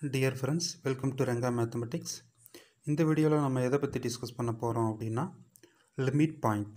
dear friends welcome to Ranga mathematics இந்த வீடியோவில் நம்ம எதை பற்றி டிஸ்கஸ் பண்ண போகிறோம் அப்படின்னா லிமிட் பாயிண்ட்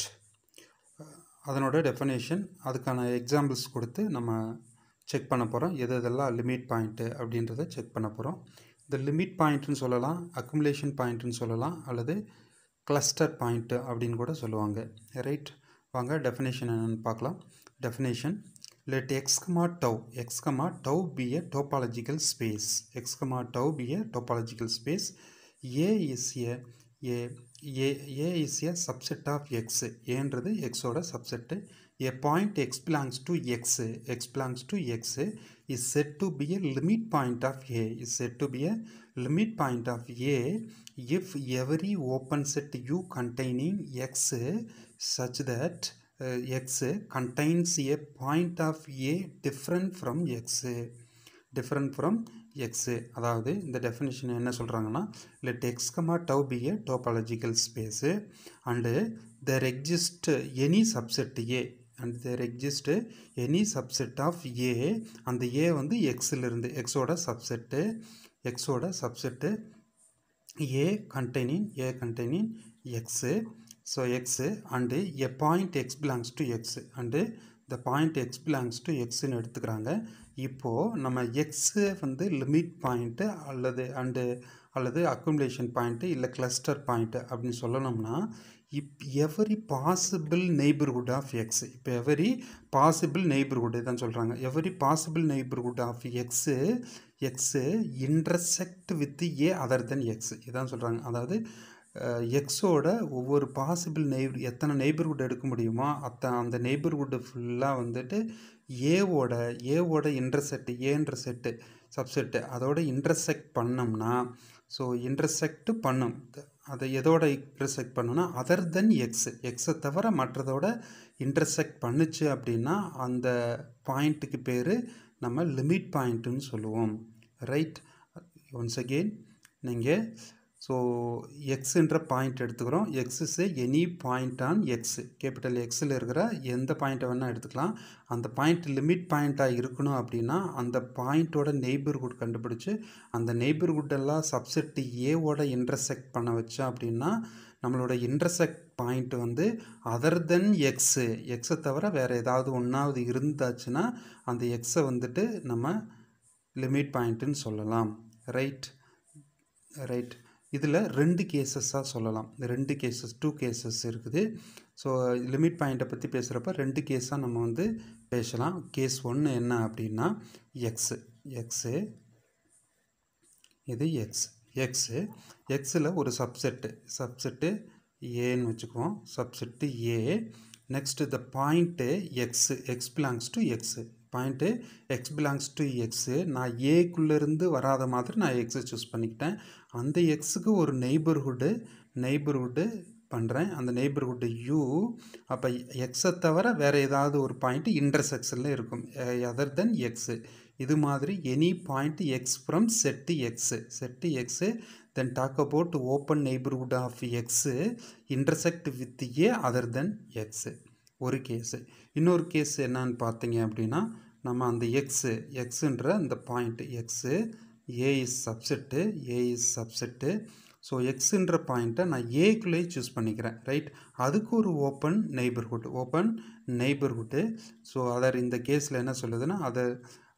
அதனோட டெஃபனேஷன் அதுக்கான எக்ஸாம்பிள்ஸ் கொடுத்து நம்ம செக் பண்ண போகிறோம் எது எதெல்லாம் லிமிட் பாயிண்ட்டு அப்படின்றத செக் பண்ண போகிறோம் இந்த லிமிட் பாயிண்ட்டுன்னு சொல்லலாம் அக்குமுலேஷன் பாயிண்ட்டுன்னு சொல்லலாம் அல்லது கிளஸ்டர் பாயிண்ட்டு அப்படின்னு கூட சொல்லுவாங்க ரைட் வாங்க டெஃபினேஷன் என்னென்னு பார்க்கலாம் definition let x comma tau x comma tau be a topological space x comma tau be a topological space a is a a a a is a subset of x ஏன்றது x ஓட subset a point x belongs to x x belongs to x is said to be a limit point of a is said to be a limit point of a if every open set u containing x such that uh, x contains a point of a different from x different from x அதாவது இந்த definition என்ன சொல்கிறாங்கன்னா let x comma tau be a topological space and there exist any subset A and there exist any subset of A அந்த A வந்து எக்ஸிலிருந்து எக்ஸோட subset எக்ஸோட subset A containing A containing x so x and a point x belongs to x and the point x belongs to x ன்னு எடுத்துக்கிறாங்க இப்போது நம்ம x வந்து லிமிட் பாயிண்ட்டு அல்லது அண்டு அல்லது அக்குமுலேஷன் பாயிண்ட்டு இல்லை கிளஸ்டர் பாயிண்ட்டு அப்படின்னு சொல்லணும்னா if every possible neighbourhood of x இப்போ எவரி பாசிபிள் நெய்பர்ஹுட் தான் சொல்கிறாங்க every possible neighbourhood of x x intersect with A other then x இதான் சொல்கிறாங்க அதாவது எக்ஸோட ஒவ்வொரு பாசிபிள் நெய்பர் எத்தனை நெய்பர்ஹுட் எடுக்க முடியுமோ அத்த அந்த நெய்பர்ஹுட்டு ஃபுல்லாக வந்துட்டு ஏவோட ஏவோட இன்டர்செக்ட் ஏன்ற செட்டு சப்செட்டு அதோட இன்டர்செக்ட் பண்ணோம்னா ஸோ இன்டர்செக்ட் பண்ணும் அதை எதோட இன்டர்செக்ட் பண்ணுன்னா அதர் தென் எக்ஸ் எக்ஸை தவிர மற்றதோட இன்டர்செக்ட் பண்ணுச்சு அப்படின்னா அந்த பாயிண்ட்டுக்கு பேர் நம்ம லிமிட் பாயிண்ட்டுன்னு சொல்லுவோம் ரைட் ஒன்ஸ் அகெயின் நீங்கள் ஸோ எக்ஸுன்ற பாயிண்ட் எடுத்துக்கிறோம் x is any point on x capital எக்ஸில் இருக்கிற எந்த பாயிண்ட்டை வேணால் எடுத்துக்கலாம் அந்த பாயிண்ட் லிமிட் பாயிண்ட்டாக இருக்கணும் அப்படின்னா அந்த பாயிண்ட்டோட நெய்பர்ஹுட் கண்டுபிடிச்சி அந்த நெய்பர்ஹுட்டெல்லாம் சப்செட் ஏவோட இன்டர்செக்ட் பண்ண வச்சோம் அப்படின்னா நம்மளோட இன்டர்செக்ட் பாயிண்ட் வந்து அதர் தென் எக்ஸு எக்ஸை தவிர வேறு ஏதாவது ஒன்றாவது இருந்தாச்சுன்னா அந்த எக்ஸை வந்துட்டு நம்ம லிமிட் பாயிண்ட்டுன்னு சொல்லலாம் ரைட் ரைட் இதில் ரெண்டு கேசஸாக சொல்லலாம் ரெண்டு கேசஸ் டூ கேசஸ் இருக்குது ஸோ லிமிட் பாயிண்ட்டை பற்றி பேசுகிறப்ப ரெண்டு கேஸாக நம்ம வந்து பேசலாம் கேஸ் ஒன்று என்ன அப்படின்னா எக்ஸு எக்ஸு இது எக்ஸ் எக்ஸு எக்ஸில் ஒரு சப்செட்டு சப்செட்டு ஏன்னு வச்சுக்குவோம் subset A next the point x x belongs to x point x belongs to x நான் ஏக்குள்ளேருந்து வராத மாதிரி நான் எக்ஸை சூஸ் பண்ணிக்கிட்டேன் அந்த எக்ஸுக்கு ஒரு நெய்பர்ஹுட்டு நெய்பர்ஹுட்டு பண்ணுறேன் அந்த நெய்பர்ஹுட்டு யூ அப்போ எக்ஸை தவிர வேறு ஏதாவது ஒரு பாயிண்ட்டு இன்டர்செக்ஷனில் இருக்கும் அதர் தென் எக்ஸு இது மாதிரி any point x from set x set x then talk about open neighbourhood of x intersect with A other than x ஒரு கேஸு இன்னொரு கேஸ் என்னன்னு பார்த்தீங்க அப்படின்னா நம்ம அந்த எக்ஸு எக்ஸுன்ற இந்த point x A is subset A is subset so எக்ஸுன்ற பாயிண்ட்டை நான் ஏக்குள்ளேயே சூஸ் பண்ணிக்கிறேன் ரைட் அதுக்கு ஒரு open neighbourhood open neighbourhood so other இந்த கேஸில் என்ன சொல்லுதுன்னா other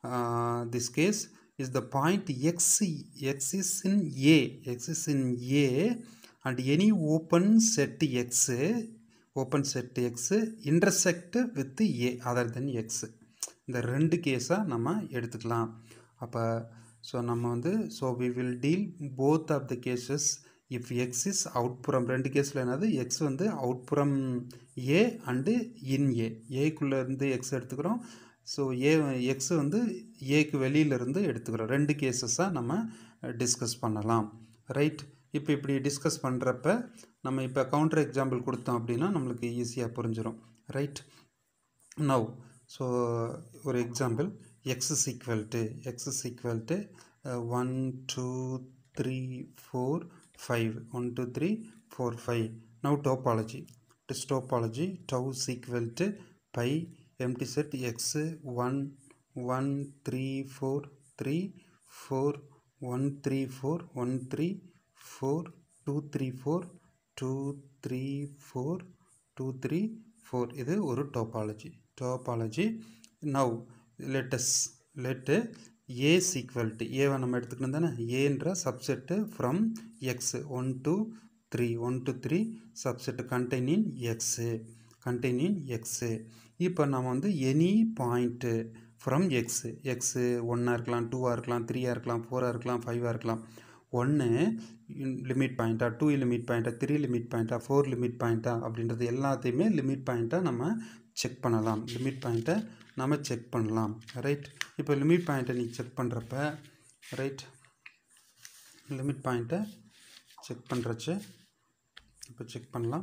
this case is the point x x is in A x is in A and any open set x open set x intersect with A other than x இந்த ரெண்டு கேஸாக நம்ம எடுத்துக்கலாம் அப்போ ஸோ நம்ம வந்து so we will deal both of the cases if x is அவுட்புறம் ரெண்டு கேஸில் என்னது எக்ஸ் வந்து அவுட்புறம் ஏ அண்டு இன் ஏ ஏக்குள்ளேருந்து எக்ஸ் எடுத்துக்கிறோம் ஸோ ஏ எக்ஸ் வந்து ஏக்கு வெளியிலேருந்து எடுத்துக்கிறோம் ரெண்டு கேசஸாக நம்ம டிஸ்கஸ் பண்ணலாம் ரைட் இப்போ இப்படி டிஸ்கஸ் பண்ணுறப்ப நம்ம இப்போ கவுண்டர் எக்ஸாம்பிள் கொடுத்தோம் அப்படின்னா நம்மளுக்கு ஈஸியாக புரிஞ்சிடும் ரைட் நவ் ஸோ ஒரு example x is equal to x is equal to one two three four five one two three four five now topology this topology tau is equal to phi empty set x one one three four three four one three four one three four two three four two three four two three four இது ஒரு topology topology now let's let A equal to ஏவை நம்ம எடுத்துக்கணும் தானே ஏன்ற subset from x one two three one two three subset containing x containing x இப்போ நம்ம வந்து any point from x x ஒன்னாக இருக்கலாம் டூவாக இருக்கலாம் த்ரீயாக இருக்கலாம் ஃபோராக இருக்கலாம் ஃபைவாக இருக்கலாம் ஒன்று லிமிட் பாயிண்ட்டா டூ லிமிட் பாயிண்ட்டா த்ரீ லிமிட் பாயிண்ட்டா ஃபோர் லிமிட் பாயிண்ட்டா அப்படின்றது எல்லாத்தையுமே லிமிட் பாயிண்ட்டாக நம்ம செக் பண்ணலாம் லிமிட் பாயிண்ட்டை நம்ம செக் பண்ணலாம் ரைட் இப்போ லிமிட் பாயிண்ட்டை நீ செக் பண்ணுறப்ப ரைட் லிமிட் பாயிண்ட்டை செக் பண்ணுறச்சு இப்போ செக் பண்ணலாம்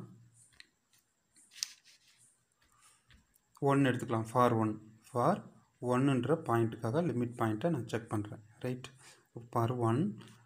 ஒன் எடுத்துக்கலாம் ஃபார் ஒன் ஃபார் ஒன்னுன்ற பாயிண்ட்டுக்காக லிமிட் பாயிண்ட்டை நான் செக் பண்ணுறேன் ரைட் ஃபார் ஒன்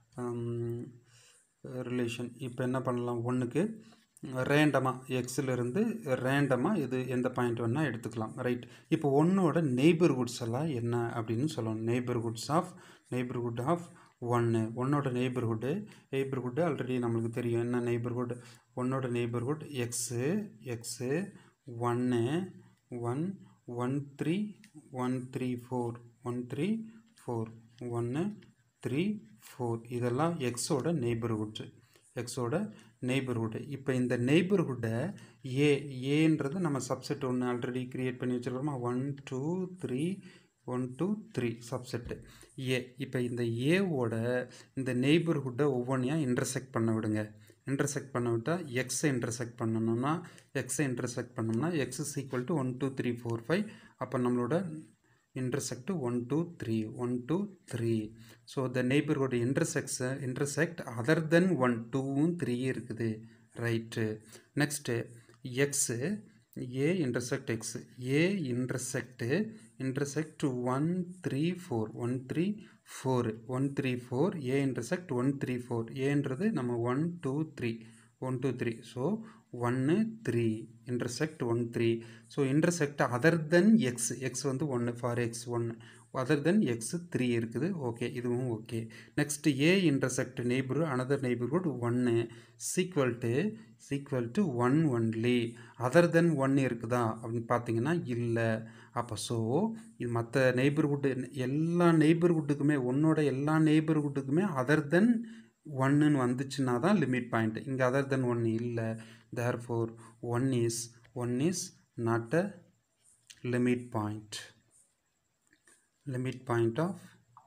ரிலேஷன் இப்போ என்ன பண்ணலாம் ஒன்றுக்கு ரேண்டமாக எக்ஸிலிருந்து ரேண்டமாக இது எந்த பாயிண்ட் வேணால் எடுத்துக்கலாம் ரைட் இப்போ ஒன்னோட நெய்பர்ஹுட்ஸ் எல்லாம் என்ன அப்படின்னு சொல்லணும் நெய்பர்ஹுட்ஸ் ஆஃப் நெய்பர்ஹுட் ஆஃப் ஒன்று ஒன்னோட நெய்பர்ஹுட்டு நெய்பர்ஹுட்டு ஆல்ரெடி நம்மளுக்கு தெரியும் என்ன நெய்பர்ஹுட் ஒன்னோட நெய்பர்ஹுட் எக்ஸு எக்ஸு ஒன்று one one three one three four one three four ஒன்று த்ரீ ஃபோர் இதெல்லாம் எக்ஸோட நெய்பர்ஹுட்டு எக்ஸோட நெய்பர்ஹுட்டு இப்போ இந்த நெய்பர்ஹுட்டை ஏ ஏன்றது நம்ம சப்செட் ஒன்று ஆல்ரெடி க்ரியேட் பண்ணி வச்சுருக்கோமா one two three one two three subset A இப்போ இந்த ஏவோட இந்த நெய்பர்ஹுட்டை ஒவ்வொன்றையாக இன்டர்செக்ட் பண்ண விடுங்க இன்டர்செக்ட் பண்ண விட்டால் எக்ஸை இன்டர்செக்ட் பண்ணணும்னா எக்ஸை இன்டர்செக்ட் பண்ணோம்னா x is equal to one two three four five அப்போ நம்மளோட intersect 1 2 3 1 2 3 so the neighborhood intersects intersect other than 1 2 ம் 3 இருக்குது right next x A intersect x A intersect intersect one three four one three four one three four A intersect one three four ஏன்றது நம்ம one two three one two three so ஒன்று three intersect one three so intersect other தென் x x வந்து ஒன்று for x ஒன்று other தென் x three இருக்குது okay இதுவும் okay next A intersect neighbour another neighbourhood ஒன்று equal to sequel to one only other than one இருக்குதா அப்படின்னு பார்த்தீங்கன்னா இல்லை அப்போ ஸோ இது மற்ற நெய்பர்ஹுட்டு எல்லா நெய்பர்ஹுட்டுக்குமே உன்னோட எல்லா நெய்பர்ஹுட்டுக்குமே அதர் தென் ஒன்னுன்னு வந்துச்சுன்னா தான் லிமிட் பாயிண்ட் இங்கே அதர் தென் ஒன் இல்லை therefore one is one is not a limit point limit point of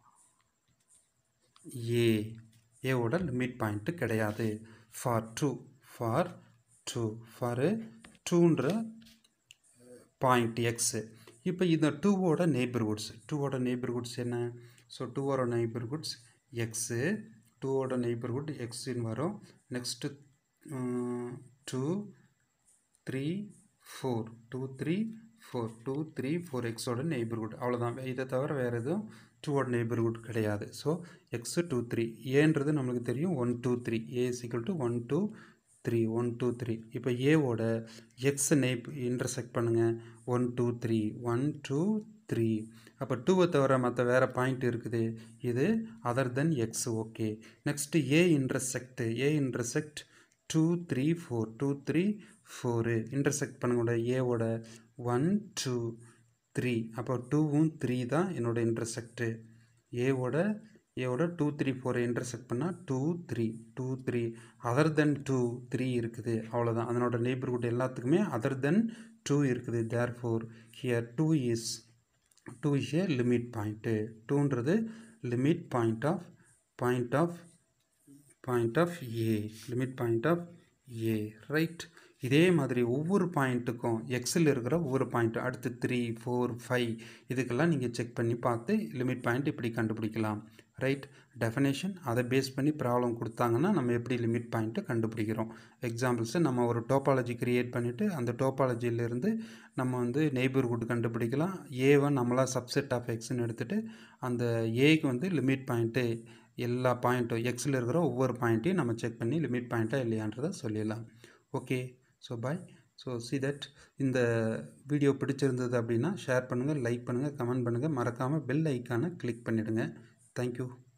A ஏவோட லிமிட் பாயிண்ட்டு கிடையாது for two for two for டூன்ற பாயிண்ட் எக்ஸு இப்போ இந்த டூவோட நெய்பர்ஹுட்ஸ் டூவோட நெய்பர்ஹுட்ஸ் என்ன ஸோ டூவோட நெய்பர்ஹுட்ஸ் எக்ஸு டூவோட நெய்பர்ஹுட் எக்ஸின்னு வரும் next two three four two three four two three four எக்ஸோட நெய்பர்ஹுட் அவ்வளோதான் இதை தவிர வேறு எதுவும் டூவோட நெய்பர்ஹுட் கிடையாது ஸோ எக்ஸு டூ த்ரீ ஏன்றது நம்மளுக்கு தெரியும் one two three A equal to one two three one two three இப்போ ஏவோட எக்ஸ் நெய்ப் இன்டர்செக்ட் பண்ணுங்கள் one two three one two three அப்போ டூவை தவிர மற்ற வேறு பாயிண்ட் இருக்குது இது other then x okay next A intersect A intersect two three four two three four intersect பண்ணுங்களோட ஏவோட ஒன் டூ த்ரீ அப்போ டூவும் த்ரீ தான் என்னோடய இன்டர்செக்ட்டு ஏவோட ஏவோட டூ த்ரீ ஃபோரை இன்டர்செக்ட் பண்ணால் two three two three other than two three இருக்குது அவ்வளோதான் அதனோட நெய்பர்ஹுட் எல்லாத்துக்குமே அதர் தென் டூ இருக்குது therefore here two is two is a limit point டூன்றது limit point of point of point of A limit point of A right இதே மாதிரி ஒவ்வொரு பாயிண்ட்டுக்கும் எக்ஸில் இருக்கிற ஒவ்வொரு பாயிண்ட் அடுத்து த்ரீ ஃபோர் ஃபைவ் இதுக்கெல்லாம் நீங்கள் செக் பண்ணி பார்த்து லிமிட் பாயிண்ட் இப்படி கண்டுபிடிக்கலாம் ரைட் டெஃபனேஷன் அதை பேஸ் பண்ணி ப்ராப்ளம் கொடுத்தாங்கன்னா நம்ம எப்படி லிமிட் பாயிண்ட்டை கண்டுபிடிக்கிறோம் எக்ஸாம்பிள்ஸு நம்ம ஒரு டோபாலஜி க்ரியேட் பண்ணிவிட்டு அந்த டோபாலஜியிலேருந்து நம்ம வந்து நெய்பர்ஹுட் கண்டுபிடிக்கலாம் ஏவை நம்மளாக சப்செட் ஆஃப் எக்ஸ்ன்னு எடுத்துகிட்டு அந்த ஏக்கு வந்து லிமிட் பாயிண்ட்டு எல்லா பாயிண்ட்டும் எக்ஸில் இருக்கிற ஒவ்வொரு பாயிண்ட்டையும் நம்ம செக் பண்ணி லிமிட் பாயிண்ட்டாக இல்லையான்றதை சொல்லிடலாம் okay so bye so see that இந்த வீடியோ பிடிச்சிருந்தது அப்படின்னா ஷேர் பண்ணுங்கள் லைக் பண்ணுங்கள் கமெண்ட் பண்ணுங்கள் மறக்காமல் பெல் ஐக்கானை கிளிக் பண்ணிவிடுங்க தேங்க்யூ